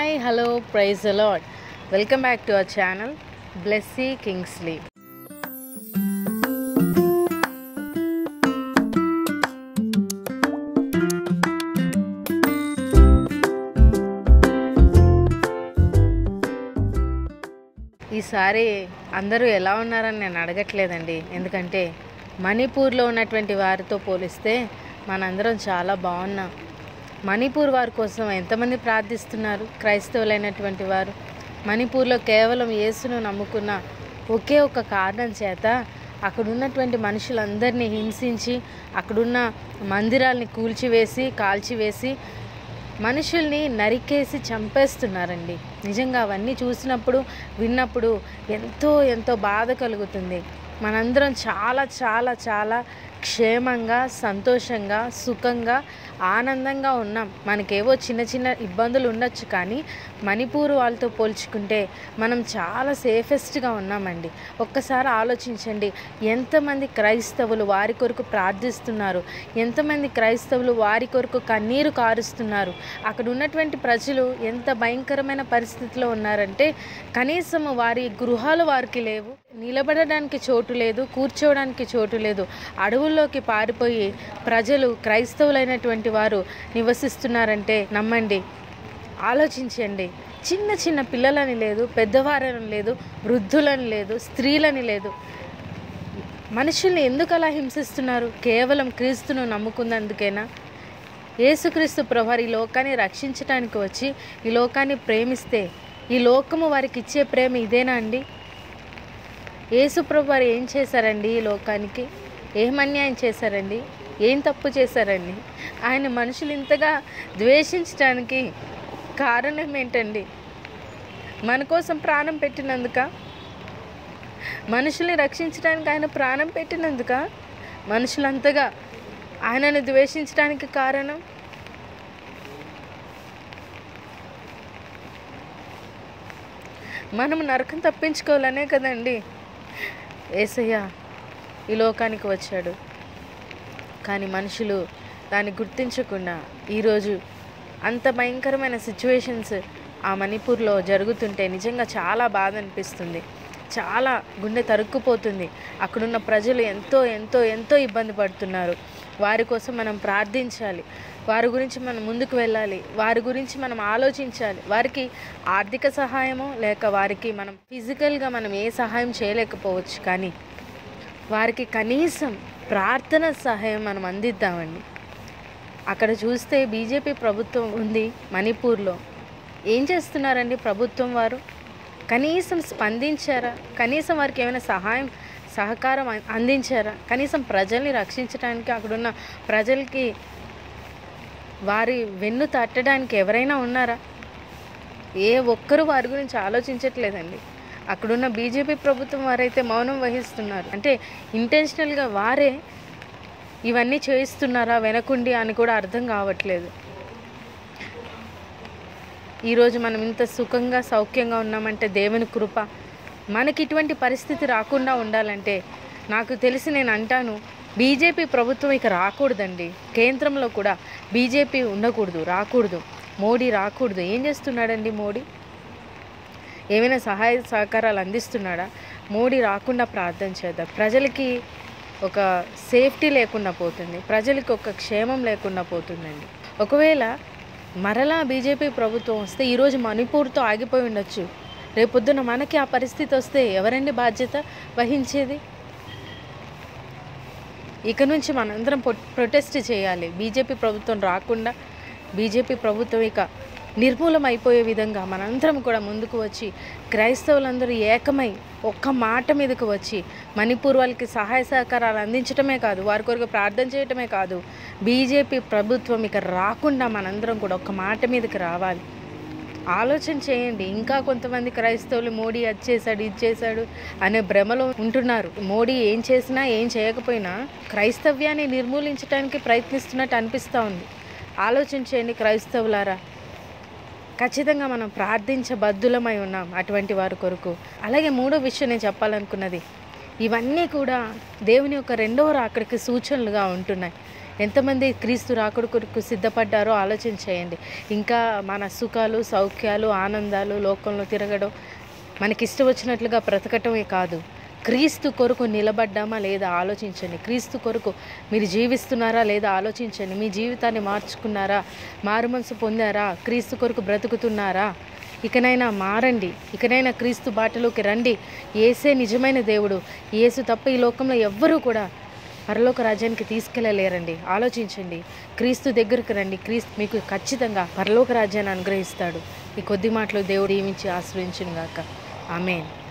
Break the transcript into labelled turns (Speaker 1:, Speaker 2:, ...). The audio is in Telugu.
Speaker 1: hi hello praise the Lord welcome back to our channel Blessy Kingsley ఈసారి అందరూ ఎలా ఉన్నారని నేను అడగట్లేదండి ఎందుకంటే మణిపూర్లో ఉన్నటువంటి వారితో పోలిస్తే మనందరం చాలా బాగున్నాం మణిపూర్ వారి కోసం ఎంతమంది ప్రార్థిస్తున్నారు క్రైస్తవులైనటువంటి వారు మణిపూర్లో కేవలం యేసును నమ్ముకున్న ఒకే ఒక కారణం చేత అక్కడ ఉన్నటువంటి మనుషులందరినీ హింసించి అక్కడున్న మందిరాల్ని కూల్చివేసి కాల్చివేసి మనుషుల్ని నరికేసి చంపేస్తున్నారండి నిజంగా అవన్నీ చూసినప్పుడు విన్నప్పుడు ఎంతో ఎంతో బాధ కలుగుతుంది మనందరం చాలా చాలా చాలా క్షేమంగా సంతోషంగా సుఖంగా ఆనందంగా ఉన్నాం మనకేవో చిన్న చిన్న ఇబ్బందులు ఉండొచ్చు కానీ మణిపూర్ వాళ్ళతో పోల్చుకుంటే మనం చాలా సేఫెస్ట్గా ఉన్నామండి ఒక్కసారి ఆలోచించండి ఎంతమంది క్రైస్తవులు వారి కొరకు ప్రార్థిస్తున్నారు ఎంతమంది క్రైస్తవులు వారి కొరకు కన్నీరు కారుస్తున్నారు అక్కడ ఉన్నటువంటి ప్రజలు ఎంత భయంకరమైన పరిస్థితిలో ఉన్నారంటే కనీసం వారి గృహాలు వారికి లేవు నిలబడడానికి చోటు లేదు కూర్చోవడానికి చోటు లేదు అడవుల్లోకి పారిపోయి ప్రజలు క్రైస్తవులైనటువంటి వారు నివసిస్తున్నారంటే నమ్మండి ఆలోచించండి చిన్న చిన్న పిల్లలని లేదు పెద్దవారని లేదు వృద్ధులని లేదు స్త్రీలని లేదు మనుషుల్ని ఎందుకు అలా హింసిస్తున్నారు కేవలం క్రీస్తును నమ్ముకున్నందుకేనా యేసుక్రీస్తు ప్రభు ఈ లోకాన్ని రక్షించడానికి వచ్చి ఈ లోకాన్ని ప్రేమిస్తే ఈ లోకము వారికి ఇచ్చే ప్రేమ ఇదేనా అండి యేసు ప్రభు వారు ఏం చేశారండి ఈ లోకానికి ఏం అన్యాయం చేశారండి ఏం తప్పు చేశారండి ఆయన మనుషులు ఇంతగా ద్వేషించడానికి కారణం ఏంటండి మన కోసం ప్రాణం పెట్టినందుక మనుషుల్ని రక్షించడానికి ఆయన ప్రాణం పెట్టినందుక మనుషులంతగా ఆయనను ద్వేషించడానికి కారణం మనం నరకం తప్పించుకోవాలనే కదండి ఏసయ్య ఈ లోకానికి వచ్చాడు కానీ మనుషులు దాన్ని గుర్తించకుండా ఈరోజు అంత భయంకరమైన సిచ్యువేషన్స్ ఆ మణిపూర్లో జరుగుతుంటే నిజంగా చాలా బాధ అనిపిస్తుంది చాలా గుండె తరుక్కుపోతుంది అక్కడున్న ప్రజలు ఎంతో ఎంతో ఎంతో ఇబ్బంది పడుతున్నారు వారి కోసం మనం ప్రార్థించాలి వారి గురించి మనం ముందుకు వెళ్ళాలి వారి గురించి మనం ఆలోచించాలి వారికి ఆర్థిక సహాయమో లేక వారికి మనం ఫిజికల్గా మనం ఏ సహాయం చేయలేకపోవచ్చు కానీ వారికి కనీసం ప్రార్థన సహాయం మనం అందిద్దామండి అక్కడ చూస్తే బీజేపీ ప్రభుత్వం ఉంది మణిపూర్లో ఏం చేస్తున్నారండి ప్రభుత్వం వారు కనీసం స్పందించారా కనీసం వారికి ఏమైనా సహాయం సహకారం అం- అందించారా కనీసం ప్రజల్ని రక్షించడానికి అక్కడున్న ప్రజలకి వారి వెన్ను తట్టడానికి ఎవరైనా ఉన్నారా ఏ ఒక్కరు వారి గురించి ఆలోచించట్లేదండి అక్కడున్న బీజేపీ ప్రభుత్వం వారైతే మౌనం వహిస్తున్నారు అంటే ఇంటెన్షనల్గా వారే ఇవన్నీ చేయిస్తున్నారా వెనకుండి అని కూడా అర్థం కావట్లేదు ఈరోజు మనం ఇంత సుఖంగా సౌఖ్యంగా ఉన్నామంటే దేవుని కృప మనకి ఇటువంటి పరిస్థితి రాకుండా ఉండాలంటే నాకు తెలిసి నేను అంటాను బీజేపీ ప్రభుత్వం ఇక రాకూడదండి కేంద్రంలో కూడా బీజేపీ ఉండకూడదు రాకూడదు మోడీ రాకూడదు ఏం చేస్తున్నాడండి మోడీ ఏమైనా సహాయ సహకారాలు అందిస్తున్నాడా మోడీ రాకుండా ప్రార్థన చేద్దాం ప్రజలకి ఒక సేఫ్టీ లేకుండా పోతుంది ప్రజలకి ఒక క్షేమం లేకుండా పోతుందండి ఒకవేళ మరలా బీజేపీ ప్రభుత్వం వస్తే ఈరోజు మణిపూర్తో ఆగిపోయి ఉండొచ్చు రేపొద్దున మనకి ఆ పరిస్థితి వస్తే ఎవరండి బాధ్యత వహించేది ఇక నుంచి మనందరం పొ- ప్రొటెస్ట్ చేయాలి బీజేపీ ప్రభుత్వం రాకుండా బీజేపీ ప్రభుత్వం ఇక నిర్మూలం అయిపోయే విధంగా మనందరం కూడా ముందుకు వచ్చి క్రైస్తవులందరూ ఏకమై ఒక్క మాట మీదకు వచ్చి మణిపూర్ వాళ్ళకి సహాయ సహకారాలు అందించడమే కాదు వారి కొరకు ప్రార్థన చేయటమే కాదు బీజేపీ ప్రభుత్వం ఇక రాకుండా మనందరం కూడా ఒక్క మాట మీదకి రావాలి ఆలోచన చేయండి ఇంకా కొంతమంది క్రైస్తవులు మోడీ అది చేశాడు ఇది చేశాడు అనే భ్రమలో ఉంటున్నారు మోడీ ఏం చేసినా ఏం చేయకపోయినా క్రైస్తవ్యాన్ని నిర్మూలించడానికి ప్రయత్నిస్తున్నట్టు అనిపిస్తూ ఉంది ఆలోచన చేయండి క్రైస్తవులారా ఖచ్చితంగా మనం ప్రార్థించబద్దులమై ఉన్నాం అటువంటి వారి కొరకు అలాగే మూడో విషయం నేను చెప్పాలనుకున్నది ఇవన్నీ కూడా దేవుని యొక్క రెండవ రాకడికి సూచనలుగా ఉంటున్నాయి ఎంతమంది క్రీస్తు రాకుడు కొరకు సిద్ధపడ్డారో ఆలోచన చేయండి ఇంకా మన సుఖాలు సౌఖ్యాలు ఆనందాలు లోకంలో తిరగడం మనకి ఇష్టం వచ్చినట్లుగా బ్రతకటమే కాదు క్రీస్తు కొరకు నిలబడ్డామా లేదా ఆలోచించండి క్రీస్తు కొరకు మీరు జీవిస్తున్నారా లేదా ఆలోచించండి మీ జీవితాన్ని మార్చుకున్నారా మారు మనసు పొందారా క్రీస్తు కొరకు బ్రతుకుతున్నారా ఇకనైనా మారండి ఇకనైనా క్రీస్తు బాటలోకి రండి ఏసే నిజమైన దేవుడు ఏసు తప్ప ఈ లోకంలో ఎవ్వరూ కూడా పరలోక రాజ్యానికి తీసుకెళ్ళలేరండి ఆలోచించండి క్రీస్తు దగ్గరకు రండి క్రీస్తు మీకు ఖచ్చితంగా పరలోక రాజ్యాన్ని అనుగ్రహిస్తాడు ఈ కొద్ది మాటలు దేవుడు ఏమించి ఆశ్రయించును గాక ఆమెన్